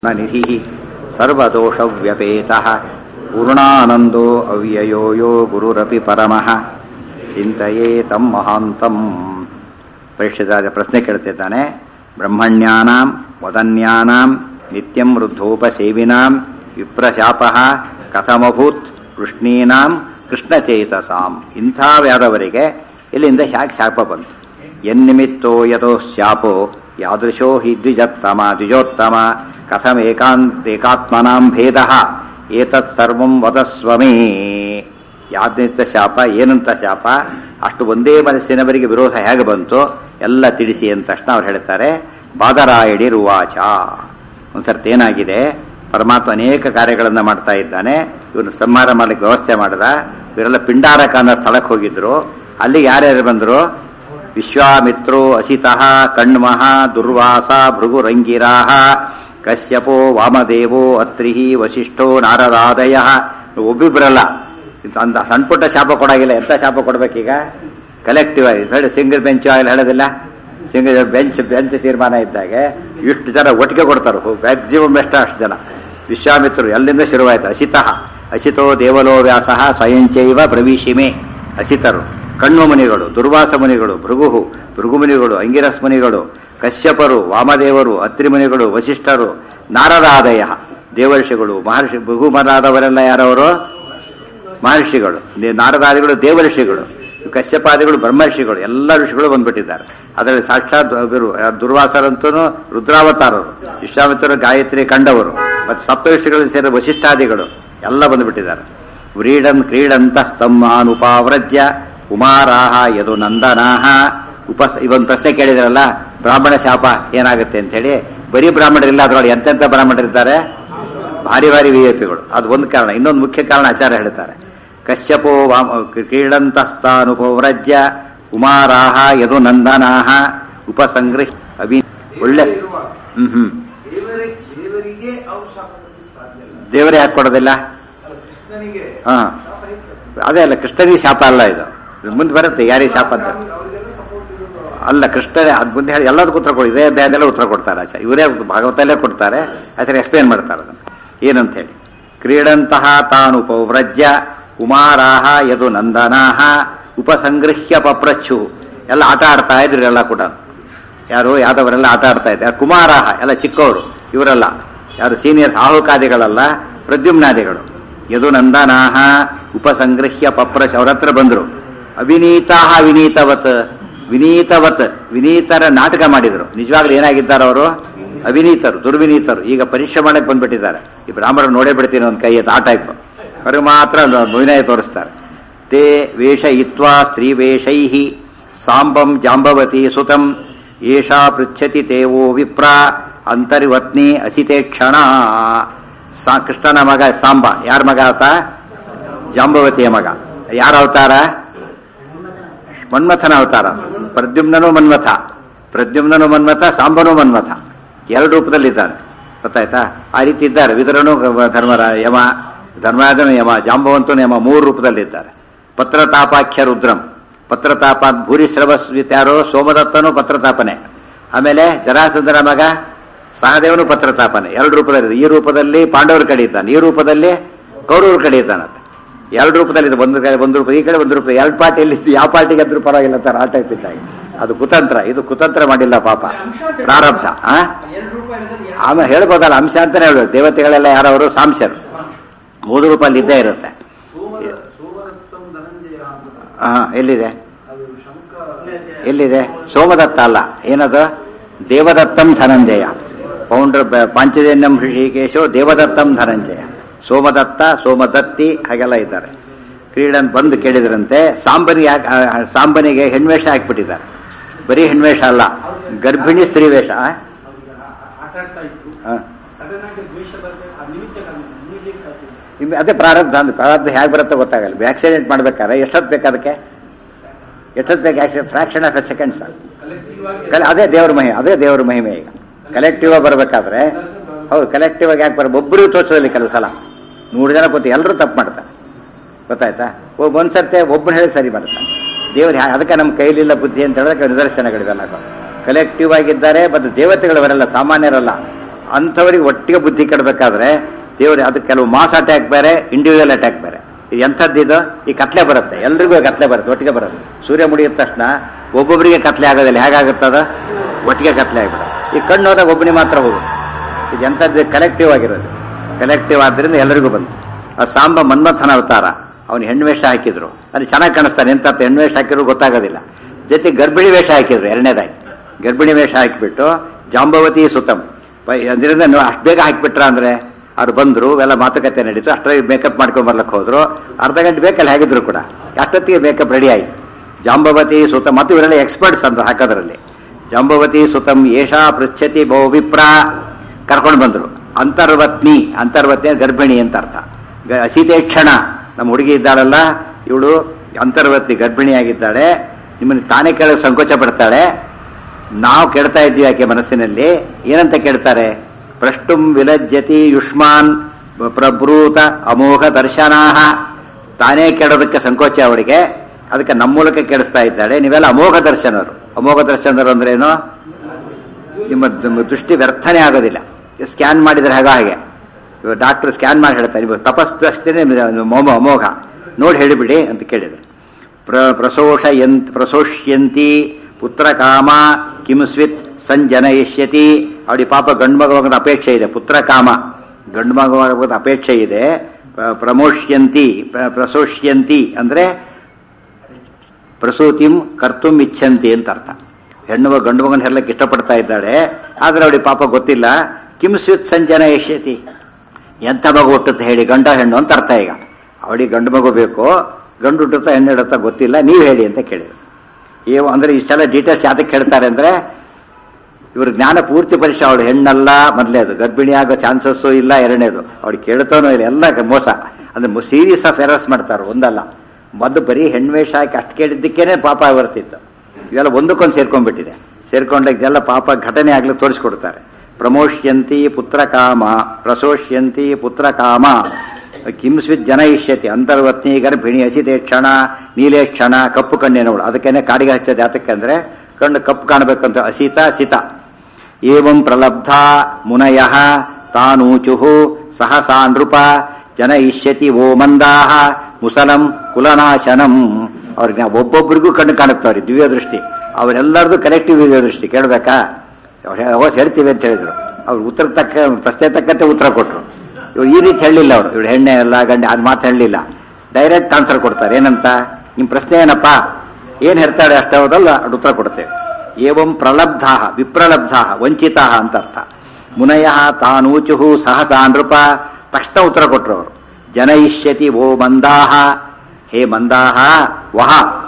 न निधिः सर्वदोषव्यपेतः पूर्णानन्दो अव्ययो यो ಗುರುರಪಿ ಪರಮಃ ಚಿಂತೆಯೇ ತಂ ಮಹಾಂತಂ ಪರೀಕ್ಷಿತ ಪ್ರಶ್ನೆ ಕೇಳ್ತಿದ್ದಾನೆ ಬ್ರಹ್ಮಣ್ಯಾನಾಂ ವದನ್ಯಾನಾಂ ನಿತ್ಯಂ ವೃದ್ಧೋಪಸೇವಿನಾಂ ವಿಪ್ರಶಾಪಃ ಕಥಮಭೂತ್ ಕೃಷ್ಣೀನಾಂ ಕೃಷ್ಣಚೇತಸಾಂ ಇಂಥ ವ್ಯಾದವರಿಗೆ ಇಲ್ಲಿಂದ ಶಾಕ್ ಶಾಪ ಬಂತು ಎನ್ನಿಮಿತ್ತೋ ಯತೋ ಶಾಪೋ ಯಾದೃಶೋ ಹಿ ದ್ವಿಜತ್ತಮ ದ್ವಿಜೋತ್ತಮ ಕಥಮೇಕಾಂತೇಕಾತ್ಮನಾಂ ಭೇದ ಏತತ್ ಸರ್ವಂ ವದಸ್ವಮೇ ಯಾದ್ನಿತ ಶಾಪ ಏನಂತ ಶಾಪ ಅಷ್ಟು ಒಂದೇ ಮನಸ್ಸಿನವರಿಗೆ ವಿರೋಧ ಹೇಗೆ ಬಂತು ಎಲ್ಲ ತಿಳಿಸಿ ಅಂತ ತಕ್ಷಣ ಅವ್ರು ಹೇಳ್ತಾರೆ ಬಾದರಾಯಡಿ ರುವಾಚ ಒಂದ್ಸರ್ತಿ ಏನಾಗಿದೆ ಪರಮಾತ್ಮ ಅನೇಕ ಕಾರ್ಯಗಳನ್ನು ಮಾಡ್ತಾ ಇದ್ದಾನೆ ಇವನು ಸಂಹಾರ ಮಾಡಲಿಕ್ಕೆ ವ್ಯವಸ್ಥೆ ಮಾಡಿದ ಇವರೆಲ್ಲ ಪಿಂಡಾರಕ ಅನ್ನೋ ಸ್ಥಳಕ್ಕೆ ಹೋಗಿದ್ರು ಅಲ್ಲಿ ಯಾರ್ಯಾರು ಬಂದರು ವಿಶ್ವಾಮಿತ್ರೋ ಅಸಿತಃ ಕಣ್ಮಃ ದುರ್ವಾಸ ಭೃಗುರಂಗಿರಾಹ ಕಶ್ಯಪೋ ವಾಮದೇವೋ ಅತ್ರಿಹಿ ವಸಿಷ್ಠೋ ನಾರದಾದಯ ಒಬ್ಬಿಬ್ಬರಲ್ಲ ಅಂತ ಸಣ್ಣ ಪುಟ್ಟ ಶಾಪ ಕೊಡಾಗಿಲ್ಲ ಎಂತ ಶಾಪ ಕೊಡ್ಬೇಕೀಗ ಕಲೆಕ್ಟಿವ್ ಆಗಿ ಹೇಳಿ ಸಿಂಗಲ್ ಬೆಂಚ್ ಆಗಲಿ ಹೇಳೋದಿಲ್ಲ ಸಿಂಗಲ್ ಬೆಂಚ್ ಬೆಂಚ್ ತೀರ್ಮಾನ ಇದ್ದಾಗ ಇಷ್ಟು ಜನ ಒಟ್ಟಿಗೆ ಕೊಡ್ತಾರೆ ಮ್ಯಾಕ್ಸಿಮಮ್ ಎಷ್ಟು ಅಷ್ಟು ಜನ ವಿಶ್ವಾಮಿತ್ರರು ಎಲ್ಲಿಂದ ಶುರುವಾಯಿತು ಅಸಿತಃ ಅಸಿತೋ ದೇವಲೋ ವ್ಯಾಸ ಸ್ವಯಂಚೈವ ಪ್ರವೀಶಿಮೆ ಅಸಿತರು ಕಣ್ವ ಮುನಿಗಳು ದುರ್ವಾಸ ಮುನಿಗಳು ಭೃಗುಹು ಭೃಗು ಮುನಿಗಳು ಅಂಗಿರಸ್ ಮುನಿಗಳು ಕಶ್ಯಪರು ವಾಮದೇವರು ಅತ್ರಿ ಮುನಿಗಳು ವಸಿಷ್ಠರು ನಾರದಾದಯ ದೇವರ್ಷಿಗಳು ಮಹರ್ಷಿ ಭೃಗು ಮರಾದವರೆಲ್ಲ ಯಾರವರು ಮಹರ್ಷಿಗಳು ನಾರದಾದಿಗಳು ದೇವರ್ಷಿಗಳು ಕಶ್ಯಪಾದಿಗಳು ಬ್ರಹ್ಮರ್ಷಿಗಳು ಎಲ್ಲ ಋಷಿಗಳು ಬಂದ್ಬಿಟ್ಟಿದ್ದಾರೆ ಅದರಲ್ಲಿ ಸಾಕ್ಷಾತ್ ಇವರು ದುರ್ವಾಸರಂತೂ ರುದ್ರಾವತಾರರು ವಿಶ್ವಾಮಿತ್ರರು ಗಾಯತ್ರಿ ಕಂಡವರು ಮತ್ತು ಸಪ್ತಋಷಿಗಳು ಸೇರಿದ ವಶಿಷ್ಠಾದಿಗಳು ಎಲ್ಲ ಬಂದುಬಿಟ್ಟಿದ್ದಾರೆ ವ್ರೀಡನ್ ಕ್ರೀಡಂತ ಸ್ತಂಭಾನುಪಾವ್ರಜ್ಯ ಕುಮಾರಾಹ ಯದು ನಂದನಾಹ ಉಪಸ್ ಇವೊಂದು ಪ್ರಶ್ನೆ ಕೇಳಿದ್ರಲ್ಲ ಬ್ರಾಹ್ಮಣ ಶಾಪ ಏನಾಗುತ್ತೆ ಅಂತ ಹೇಳಿ ಬರೀ ಬ್ರಾಹ್ಮಣರಿಲ್ಲ ಅದರೊಳಗೆ ಎಂತೆಂಥ ಬ್ರಾಹ್ಮಣರಿದ್ದಾರೆ ಭಾರಿ ಭಾರಿ ವಿ ಐ ಪಿಗಳು ಅದು ಒಂದು ಕಾರಣ ಇನ್ನೊಂದು ಮುಖ್ಯ ಕಾರಣ ಆಚಾರ್ಯ ಹೇಳ್ತಾರೆ ಕಶ್ಯಪೋ ವಾಮ ಕ್ರೀಡಂತಸ್ತಾನುಪವ್ರಜ್ಯ ಕುಮಾರಾಹ ಯದು ನಂದನಾಹ ಉಪಸಂಗ್ರಹ ಅಭಿ ಒಳ್ಳೆ ಹ್ಮ್ ಹ್ಮ್ ದೇವರೇ- ದೇವರಿಗೆ ಅವ್ರು ಶಾಪ ಕೊಡ್ಲಿಕ್ಕೆ ಸಾಧ್ಯ ಇಲ್ಲ ದೇವರೇ ಯಾಕೆ ಕೊಡೋದಿಲ್ಲ ಅಲ್ಲ, ಕೃಷ್ಣನಿಗೆ ಹಾ ಶಾಪ ಇರ್ತದೆ. ಅದೇ ಅಲ್ಲ ಕೃಷ್ಣನಿಗೆ ಶಾಪ ಅಲ್ಲ ಇದು ಮುಂದೆ ಬರುತ್ತೆ ಯಾರಿಗೆ ಶಾಪ ಅಂತ ಅವ್ರಿಗೆ- ಅವ್ರಿಗೆಲ್ಲ ಸಪೋರ್ಟ್ ಇರೋದು ಅಲ್ಲ ಕೃಷ್ಣನೇ ಅದು ಮುಂದೆ ಹೇಳಿ ಎಲ್ಲದಕ್ಕೂ ಉತ್ತರ ಕೊಡಿ ಇದೇ ಅಧ್ಯಾಯದಲ್ಲೇ ಉತ್ತರ ಕೊಡ್ತಾರೆ ಆಚಾರ್ಯ ಇವರೇ ಭಾಗವತಲ್ಲೇ ಕೊಡ್ತಾರೆ ಆಚಾರ್ಯ ಎಕ್ಸ್ಪ್ಲೇನ್ ಮಾಡ್ತಾರೆ ಅದನ್ನು ಏನಂತ ಹೇಳಿ ಕ್ರೀಡಂತಹ ತಾನು ಪೌವ್ರಜ್ಯ ಕುಮಾರಾಹ ಯದು ನಂದನಾಹ ಉಪಸಂಗೃಹ್ಯ ಪಪ್ರಚ್ಚು ಎಲ್ಲ ಆಟ ಆಡ್ತಾ ಇದ್ರು ಎಲ್ಲ ಕೂಡ ಯಾರು ಯಾದವರೆಲ್ಲ ಆಟ ಆಡ್ತಾ ಇದ್ದಾರೆ ಕುಮಾರಾಹ ಎಲ್ಲ ಚಿಕ್ಕವರು ಇವರೆಲ್ಲ ಯಾರು ಸೀನಿಯರ್ಸ್ ಆಹುಕಾದಿಗಳಲ್ಲ ಪ್ರದ್ಯುಮ್ನಾದಿಗಳು ಯದು ನಂದನಾಹ ಉಪಸಂಗೃಹ್ಯ ಪಪ್ರಚ್ ಅವ್ರ ಹತ್ರ ಬಂದರು ಅವಿನೀತಾಹ ವಿನೀತವತ್ ವಿನೀತವತ್ ವಿನೀತರ ನಾಟಕ ಮಾಡಿದರು ನಿಜವಾಗ್ಲೂ ಏನಾಗಿದ್ದಾರೆ ಅವರು ಅವಿನೀತರು ದುರ್ವಿನೀತರು ಈಗ ಪರೀಕ್ಷೆ ಮಾಡಕ್ಕೆ ಬಂದ್ಬಿಟ್ಟಿದ್ದಾರೆ ಈ ಬ್ರಾಹ್ಮಣರು ನೋಡೇ ಬಿಡ್ತೀನಿ ಒಂದು ಕೈ ಆ ಟೈಪ್ ಅವ್ರಿಗೆ ಮಾತ್ರ ವಿನಯ ತೋರಿಸ್ತಾರೆ ತೇ ವೇಷ ಇತ್ವಾ ಸ್ತ್ರೀ ವೇಷೈ ಸಾಂಬಂ ಜಾಂಬವತಿ ಸುತಂ ಏಷಾ ಪೃಚ್ಛತಿ ತೇವೋ ವಿಪ್ರ ಅಂತರ್ವತ್ನಿ ಅಸಿತೆ ಕ್ಷಣ ಸಾ ಕೃಷ್ಣನ ಮಗ ಸಾಂಬ ಯಾರ ಮಗ ಆತ ಜಾಂಬವತಿಯ ಮಗ ಯಾರ ಅವತಾರ ಮನ್ಮಥನ ಅವತಾರ ಪ್ರದ್ಯುಮ್ನನು ಮನ್ಮಥ ಪ್ರದ್ಯುಮ್ನನು ಮನ್ಮಥ ಸಾಂಬನು ಮನ್ಮಥ ಎರಡು ರೂಪದಲ್ಲಿದ್ದಾನೆ ಗೊತ್ತಾಯ್ತಾ ಆ ರೀತಿ ಇದ್ದಾರೆ ವಿದುರನು ಧರ್ಮರ ಯಮ ಧರ್ಮರಾಜನು ಯಮ ಜಾಂಬವಂತನು ಯಮ ಮೂರು ರೂಪದಲ್ಲಿದ್ದಾರೆ ಪತ್ರತಾಪಾಖ್ಯ ರುದ್ರಂ ಪತ್ರತಾಪ ಭೂರಿಶ್ರವಸ್ವಿತ್ಯಾರೋ ಸೋಮದತ್ತನು ಪತ್ರತಾಪನೆ ಆಮೇಲೆ ಜರಾಸಂದರ ಮಗ ಸಹದೇವನು ಪತ್ರತಾಪನೆ ಎರಡು ರೂಪದಲ್ಲಿ ಈ ರೂಪದಲ್ಲಿ ಪಾಂಡವರ ಕಡೆ ಇದ್ದಾನೆ ಈ ರೂಪದಲ್ಲಿ ಕೌರವ್ರ ಕಡೆ ಇದ್ದಾನಂತೆ ಎರಡು ರೂಪದಲ್ಲಿ ಇದೆ. ಒಂದು ಕಡೆ ಒಂದು ರೂಪ ಈ ಕಡೆ ಒಂದು ರೂಪ ಎರಡು ಪಾರ್ಟಿ ಎಲ್ಲಿ ಯಾವ ಪಾರ್ಟಿಗೆ ಅದ್ರ ಪರವಾಗಿಲ್ಲ ಸರ್ ಆ ಟೈಪ್ ಇದ್ದಾಗ ಅದು ಕುತಂತ್ರ ಇದು ಕುತಂತ್ರ ಮಾಡಿಲ್ಲ ಪಾಪ ಪ್ರಾರಬ್ಧ ಆ ಆಮೇಲೆ ಹೇಳ್ಬೋದಲ್ಲ ಅಂಶ ಅಂತಾನೆ ಹೇಳ್ಬೇಕು ದೇವತೆಗಳೆಲ್ಲ ಯಾರವರು ಸಾಂಶರು ಮೂರು ರೂಪಲ್ಲಿ ಇದ್ದೇ ಇರುತ್ತೆ ಸೋಮದ ಸೋಮದತ್ತಂ ಧನಂಜಯ ಅಂತ ಹಾ ಎಲ್ಲಿದೆ ಅದು ಶಂಕ ಎಲ್ಲಿದೆ ಸೋಮದತ್ತ ಅಲ್ಲ ಏನದು ದೇವದತ್ತಂ ಧನಂಜಯ ಪೌಂಡ್ರ ಪಾಂಚಜನ್ಯಂ ಹೃಷಿಕೇಶೋ ದೇವದತ್ತಂ ಧನಂಜಯ ಸೋಮದತ್ತ ಸೋಮದತ್ತಿ ಹಾಗೆಲ್ಲ ಇದ್ದಾರೆ ಕ್ರೀಡನ್ ಬಂದು ಕೇಳಿದ್ರಂತೆ ಸಾಂಬನಿಗೆ ಯಾಕೆ ಆ, ಸಾಂಬನಿಗೆ ಹೆಣ್ವೇಷ ಹಾಕ್ಬಿಟ್ಟಿದ್ದಾರೆ ಬರೀ ಹೆಣ್ವೇಷ ಅಲ್ಲ ಗರ್ಭಿಣಿ ಸ್ತ್ರೀ ವೇಷ ಆ? ಆಟ ಆಡ್ತಾ ಇತ್ತು ಆ. ಸಡನ್ ಆಗಿ ದ್ವೇಷ ಬರ್ಬೇಕು ಆ ನಿಮಿತ್ತ ಕಾರಣ immediate cause ಇದು. ಇನ್ನು ಅದೇ ಪ್ರಾರಬ್ಧ ಅಂದ್ರೆ ಪ್ರಾರಬ್ಧ ಹೇಗೆ ಬರುತ್ತೆ ಗೊತ್ತಾಗಲ್ಲ ಆಕ್ಸಿಡೆಂಟ್ ಮಾಡ್ಬೇಕಾದ್ರೆ ಎಷ್ಟೊತ್ತು ಬೇಕು ಅದಕ್ಕೆ ಎಷ್ಟೊತ್ತು ಬೇಕು accident fraction of a second sir Collective ಆಗಿ ಕಲೆ ಅದೇ ದೇವ್ರ ಮಹಿಮೆ ಅದೇ ದೇವ್ರ ಮಹಿಮೆ ಈಗ ಕಲೆಕ್ಟಿವ್ ಆಗಿ ಬರಬೇಕಾದ್ರೆ ಹೌದು ಕಲೆಕ್ಟಿವ್ ಆಗಿ ಯಾಕೆ ಬರ ಒಬ್ಬರು ತೋರಿಸೋದಿಲ್ಲ ಕೆಲವು ಸಲ ನೂರು ಜನ ಕೂತು ಎಲ್ಲರೂ ತಪ್ಪು ಮಾಡ್ತಾರೆ ಗೊತ್ತಾಯ್ತಾ ಒಬ್ಬ ಒಂದು ಸರ್ತಿ ಒಬ್ಬನು ಹೇಳಿ ಸರಿ ಮಾಡ್ತಾನೆ ದೇವ್ರು ಹ್ಯಾ- ಅದಕ್ಕೆ ನಮ್ಮ ಕೈಲಿಲ್ಲ ಬುದ್ಧಿ ಅಂತ ಹೇಳೋದಕ್ಕೆ ನಿದರ್ಶನಗಳಿವೆಲ್ಲ ಕಲೆಕ್ಟಿವ್ ಆಗಿದ್ದಾರೆ ಮತ್ತು ದೇವತೆಗಳವರೆಲ್ಲ ಸಾಮಾನ್ಯರಲ್ಲ ಅಂಥವರಿಗೆ ಒಟ್ಟಿಗೆ ಬುದ್ಧಿ ಕೆಡಬೇಕಾದ್ರೆ ದೇವರು ಅದು ಕೆಲವು ಮಾಸ್ ಅಟ್ಯಾಕ್ ಬೇರೆ ಇಂಡಿವಿಜುವಲ್ ಅಟ್ಯಾಕ್ ಬೇರೆ ಇದು ಎಂಥದ್ದು ಇದು ಈ ಕತ್ಲೆ ಬರುತ್ತೆ ಎಲ್ರಿಗೂ ಕತ್ಲೆ ಬರುತ್ತೆ ಒಟ್ಟಿಗೆ ಬರುತ್ತೆ ಸೂರ್ಯ ಮುಡಿದ ತಕ್ಷಣ ಒಬ್ಬೊಬ್ಬರಿಗೆ ಕತ್ಲೆ ಆಗೋದಿಲ್ಲ ಹೇಗಾಗುತ್ತದ ಒಟ್ಟಿಗೆ ಕತ್ಲೆ ಆಗಿಬಿಡ ಈ ಕಣ್ಣು ಹೋದಾಗ ಒಬ್ಬನಿಗೆ ಮಾತ್ರ ಹೋಗುತ್ತೆ ಇದು ಎಂಥದ್ದು ಕಲೆಕ್ಟಿವ್ ಆಗಿರೋದು ಕಲೆಕ್ಟಿವ್ ಆದ್ದರಿಂದ ಎಲ್ಲರಿಗೂ ಬಂತು ಆ ಸಾಂಬ ಮನ್ಮಥನ ಅವತಾರ ಅವನು ಹೆಣ್ಣು ವೇಷ ಹಾಕಿದ್ರು ಅದು ಚೆನ್ನಾಗಿ ಕಾಣಿಸ್ತಾನೆ ಎಂತ ಹೆಣ್ಣು ವೇಷ ಹಾಕಿದ್ರು ಗೊತ್ತಾಗೋದಿಲ್ಲ ಜೊತೆ ಗರ್ಭಿಣಿ ವೇಷ ಹಾಕಿದ್ರು ಎರಡನೇದಾಗಿ ಗರ್ಭಿಣಿ ವೇಷ ಹಾಕಿಬಿಟ್ಟು ಜಾಂಬವತಿ ಸುತಂ ಪ- ಅದರಿಂದ ನೀವು ಅಷ್ಟು ಬೇಗ ಹಾಕಿಬಿಟ್ರ ಅಂದ್ರೆ ಅವ್ರು ಬಂದರು ಎಲ್ಲ ಮಾತುಕತೆ ನಡೀತು ಅಷ್ಟರಲ್ಲಿ ಮೇಕಪ್ ಮಾಡ್ಕೊಂಡು ಬರ್ಲಿಕ್ಕೆ ಹೋದ್ರು ಅರ್ಧ ಗಂಟೆ ಬೇಕಲ್ಲ ಹೇಗಿದ್ರು ಕೂಡ ಅಷ್ಟೊತ್ತಿಗೆ ಮೇಕಪ್ ರೆಡಿ ಆಯ್ತು ಜಾಂಬವತಿ ಸುತಂ ಮತ್ತು ಇವರೆಲ್ಲ ಎಕ್ಸ್ಪರ್ಟ್ಸ್ ಅಂತ ಹಾಕೋದ್ರಲ್ಲಿ ಜಾಂಬವತಿ ಸುತಂ ಏಷಾ ಪೃಚ್ಛತಿ ಬಹು ವಿಪ್ರ ಕರ್ಕೊಂಡು ಬಂದರು ಅಂತರ್ವತ್ನಿ ಅಂತರ್ವತ್ನಿ ಗರ್ಭಿಣಿ ಅಂತ ಅರ್ಥ ಗ- ಅಸೀತೇಕ್ಷಣ ನಮ್ಮ ಹುಡುಗಿ ಇದ್ದಾಳಲ್ಲ ಇವಳು ಅಂತರ್ವತ್ನಿ ಗರ್ಭಿಣಿಯಾಗಿದ್ದಾಳೆ ನಿಮ್ಮನ್ನು ತಾನೇ ಕೇಳೋ ಸಂಕೋಚ ಪಡ್ತಾಳೆ ನಾವು ಕೇಳ್ತಾ ಇದ್ವಿ ಯಾಕೆ ಮನಸ್ಸಿನಲ್ಲಿ ಏನಂತ ಕೇಳ್ತಾರೆ ಪ್ರಷ್ಟುಂ ವಿಲಜ್ಜತಿ ಯುಷ್ಮಾನ್ ಪ್ರಭೃತ ಅಮೋಘ ದರ್ಶನಾಹ ತಾನೇ ಕೇಳೋದಕ್ಕೆ ಸಂಕೋಚ ಅವಳಿಗೆ ಅದಕ್ಕೆ ನಮ್ಮ ಮೂಲಕ ಕೇಳಿಸ್ತಾ ಇದ್ದಾಳೆ ನೀವೆಲ್ಲ ಅಮೋಘ ದರ್ಶನರು ಅಮೋಘ ದರ್ಶನರು ಅಂದ್ರೇನು ನಿಮ್ಮ ದ- ದೃಷ್ಟಿ ವ್ಯರ್ಥನೆ ಆಗೋದಿಲ್ಲ ಸ್ಕ್ಯಾನ್ ಮಾಡಿದ್ರೆ ಹಾಗ ಹಾಗೆ ಇವಾಗ ಡಾಕ್ಟರ್ ಸ್ಕ್ಯಾನ್ ಮಾಡಿ ಹೇಳ್ತಾರೆ ನೀವು ತಪಸ್ಸು ಅಷ್ಟೇ ಮೋಮ ಅಮೋಘ ನೋಡಿ ಹೇಳಿಬಿಡಿ ಅಂತ ಕೇಳಿದ್ರು ಪ್ರ ಪ್ರಸೋಷಯಂತ್ ಪ್ರಸೋಷ್ಯಂತಿ ಪುತ್ರ ಕಾಮ ಕಿಂ ಸ್ವಿತ್ ಸಂಜನಯಿಷ್ಯತಿ ಅವಳಿ ಪಾಪ ಗಂಡು ಮಗುವಾಗದ ಅಪೇಕ್ಷೆ ಇದೆ ಪುತ್ರ ಕಾಮ ಗಂಡು ಮಗುವಾಗದ ಅಪೇಕ್ಷೆ ಇದೆ ಪ್ರ- ಪ್ರಮೋಷ್ಯಂತಿ ಪ್ರ- ಪ್ರಸೋಷ್ಯಂತಿ ಅಂದ್ರೆ ಪ್ರಸೂತಿಂ ಕರ್ತುಂ ಇಚ್ಛಂತಿ ಅಂತ ಅರ್ಥ ಹೆಣ್ಣು ಮಗು ಗಂಡು ಮಗನ ಹೆರ್ಲಕ್ಕೆ ಇಷ್ಟಪಡ್ತಾ ಇದ್ದಾಳೆ ಆದ್ರೆ ಅವಳಿಗೆ ಪಾಪ ಗೊತ್ತಿಲ್ಲ ಕಿಂ ಸ್ವಿತ್ ಸಂಜನ ಯಶ್ಯತಿ ಎಂಥ ಮಗು ಹುಟ್ಟುತ್ತೆ ಹೇಳಿ ಗಂಡ ಹೆಣ್ಣು ಅಂತ ಅರ್ಥ ಈಗ ಅವಳಿಗೆ ಗಂಡು ಮಗು ಬೇಕು ಗಂಡು ಹುಟ್ಟುತ್ತಾ ಹೆಣ್ಣು ಇಡುತ್ತಾ ಗೊತ್ತಿಲ್ಲ ನೀವು ಹೇಳಿ ಅಂತ ಕೇಳಿದ್ರು ಏವ ಅಂದ್ರೆ ಇಷ್ಟೆಲ್ಲ ಡೀಟೇಲ್ಸ್ ಯಾತಕ್ಕೆ ಹೇಳ್ತಾರೆ ಅಂದ್ರೆ ಇವ್ರ ಜ್ಞಾನ ಪೂರ್ತಿ ಪರೀಕ್ಷೆ ಅವಳು ಹೆಣ್ಣಲ್ಲ ಮೊದಲೇದು ಗರ್ಭಿಣಿ ಆಗೋ ಚಾನ್ಸಸ್ಸು ಇಲ್ಲ ಎರಡನೇದು ಅವಳು ಕೇಳ್ತಾನೋ ಇಲ್ಲ ಎಲ್ಲ ಮೋಸ ಅಂದ್ರೆ ಸೀರಿಯಸ್ ಆಫ್ ಎರರ್ಸ್ ಮಾಡ್ತಾರೆ ಒಂದಲ್ಲ ಮೊದಲು ಬರೀ ಹೆಣ್ವೇಷ ಹಾಕಿ ಅಷ್ಟು ಕೇಳಿದ್ದಕ್ಕೇನೆ ಪಾಪ ಬರ್ತಿತ್ತು ಇವೆಲ್ಲ ಒಂದಕ್ಕೊಂದು ಸೇರ್ಕೊಂಡ್ಬಿಟ್ಟಿದೆ ಸೇರ್ಕೊಂಡಾಗ ಇದೆಲ್ಲ ಪಾಪ ಘಟನೆ ಆಗ್ಲಿ ತೋರಿಸ್ಕೊಡ್ತಾರೆ ಪ್ರಮೋಷ್ಯಂತಿ ಪುತ್ರ ಕಾಮ ಪ್ರಸೋಷ್ಯಂತಿ ಪುತ್ರ ಕಾಮ ಕಿಂಸ್ವಿತ್ ಜನಯಿಷ್ಯತಿ ಅಂತರ್ವತ್ನಿ ಗರ್ಭಿಣಿ ಹಸಿತೆ ಕ್ಷಣ ನೀಲೇ ಕ್ಷಣ ಕಪ್ಪು ಕಣ್ಣಿನವಳು ಅದಕ್ಕೇನೆ ಕಾಡಿಗೆ ಹಚ್ಚೋದು ಯಾತಕ್ಕೆ ಅಂದ್ರೆ ಕಣ್ಣು ಕಪ್ಪು ಕಾಣಬೇಕಂತ ಅಸಿತ ಸಿತ ಏವಂ ಪ್ರಲಬ್ಧ ಮುನಯ ತಾನೂಚು ಸಹಸಾ ನೃಪ ಜನಯಿಷ್ಯತಿ ಓ ಮಂದಾಹ ಮುಸಲಂ ಕುಲನಾಶನಂ ಅವ್ರಿಗೆ ಒಬ್ಬೊಬ್ಬರಿಗೂ ಕಣ್ಣು ಕಾಣುತ್ತವ್ರಿ ದಿವ್ಯ ದೃಷ್ಟಿ ಅವರೆಲ್ಲರದು ಕಲೆಕ್ಟಿವ್ ದಿವ್ಯ ದೃಷ್ಟಿ ಕೇಳಬೇಕಾ ಅವ್ರು ಅವತ್ತು ಹೇಳ್ತೀವಿ ಅಂತ ಹೇಳಿದ್ರು ಅವ್ರು ಉತ್ತರ ತಕ್ಕ ಪ್ರಶ್ನೆ ತಕ್ಕಂತೆ ಉತ್ತರ ಕೊಟ್ಟರು ಇವ್ರು ಈ ರೀತಿ ಹೇಳಲಿಲ್ಲ ಅವರು ಇವ್ರು ಹೆಣ್ಣೆ ಅಲ್ಲ ಗಂಡೆ ಅದು ಮಾತು ಹೇಳಲಿಲ್ಲ ಡೈರೆಕ್ಟ್ ಆನ್ಸರ್ ಕೊಡ್ತಾರೆ ಏನಂತ ನಿಮ್ಮ ಪ್ರಶ್ನೆ ಏನಪ್ಪ ಏನು ಹೇಳ್ತಾಳೆ ಅಷ್ಟೇ ಹೌದಲ್ಲ ಅದು ಉತ್ತರ ಕೊಡ್ತೇವೆ ಏವಂ ಪ್ರಲಬ್ಧ ವಿಪ್ರಲಬ್ಧ ವಂಚಿತ ಅಂತ ಅರ್ಥ ಮುನಯ ತಾನೂಚು ಸಹಸಾ ನೃಪ ತಕ್ಷಣ ಉತ್ತರ ಕೊಟ್ಟರು ಅವರು ಜನಯಿಷ್ಯತಿ ಓ ಮಂದಾಹ ಹೇ ಮಂದಾಹ ವಹ